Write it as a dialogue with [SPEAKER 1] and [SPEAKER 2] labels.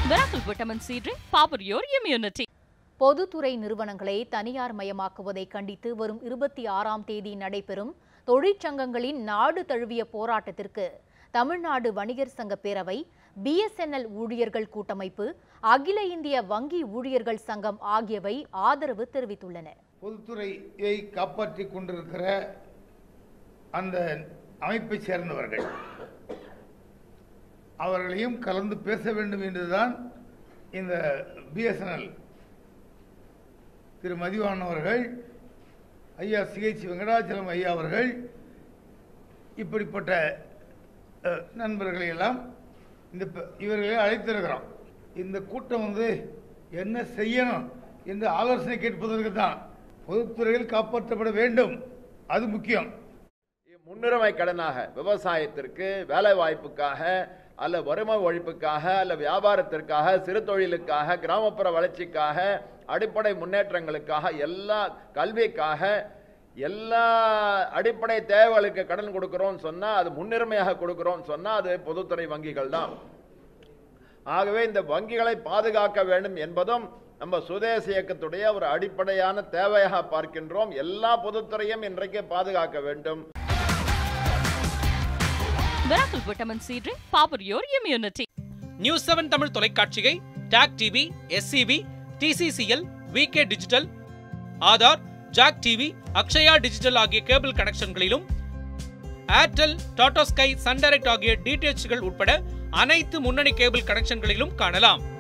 [SPEAKER 1] Miracle Vitamin C Drink, power your immunity.
[SPEAKER 2] பொதுத்துறை நிறுவனங்களை தனியார் மயமாக்குவதை கண்டித்து வரும் இருபத்தி ஆறாம் தேதி நடைபெறும் தொழிற்சங்கங்களின் நாடு தழுவிய போராட்டத்திற்கு தமிழ்நாடு வணிகர் சங்க பேரவை பிஎஸ்என்எல் ஊழியர்கள் கூட்டமைப்பு அகில இந்திய வங்கி ஊழியர்கள் சங்கம் ஆகியவை ஆதரவு தெரிவித்துள்ளன
[SPEAKER 3] பொதுத்துறையை காப்பாற்றிக் கொண்டிருக்கிற அந்த அமைப்பை சேர்ந்தவர்கள் அவர்களையும் கலந்து பேச வேண்டும் என்றுதான் இந்த பிஎஸ்என்எல் திரு மதிவாணன் அவர்கள் ஐயா சிகைச்சி வெங்கடாச்சலம் ஐயா அவர்கள் இப்படிப்பட்ட அஹ், நண்பர்களை எல்லாம் இந்த ப- இவர்களை அழைத்திருக்கிறோம் இந்த கூட்டம் வந்து என்ன செய்யணும் என்று ஆலோசனை கேட்பதற்கு தான் பொதுத்துறையில் காப்பாற்றப்பட வேண்டும் அது முக்கியம்
[SPEAKER 4] முன்னுரிமை கடனாக விவசாயத்திற்கு வேலை வாய்ப்புக்காக அல்ல வறுமை ஒழிப்புக்காக அல்ல வியாபாரத்திற்காக சிறு தொழிலுக்காக கிராமப்புற வளர்ச்சிக்காக அடிப்படை முன்னேற்றங்களுக்காக எல்லா கல்விக்காக எல்லா அடிப்படை தேவைகளுக்கு கடன் கொடுக்கிறோம் சொன்னா அது முன்னுரிமையாக கொடுக்கிறோம் சொன்னா அது பொதுத்துறை வங்கிகள் தான் ஆகவே இந்த வங்கிகளை பாதுகாக்க வேண்டும் என்பதும் நம்ம சுதேச இயக்கத்துடைய ஒரு அடிப்படையான தேவையாக பார்க்கின்றோம் எல்லா பொதுத்துறையும் இன்றைக்கு பாதுகாக்க வேண்டும்
[SPEAKER 1] Miracle Vitamin C Drink, power your immunity.
[SPEAKER 5] News seven Tamil தொலைக்காட்சியை talk TV SCB TCCL VK digital Aadhaar jack TV Akshaya digital ஆகிய கேபிள் கனெக்ஷன்களிலும் Airtel Tata sky sun direct ஆகிய டிடிஎச்கள் உட்பட அனைத்து முன்னணி கேபிள் கனெக்ஷன்களிலும் காணலாம்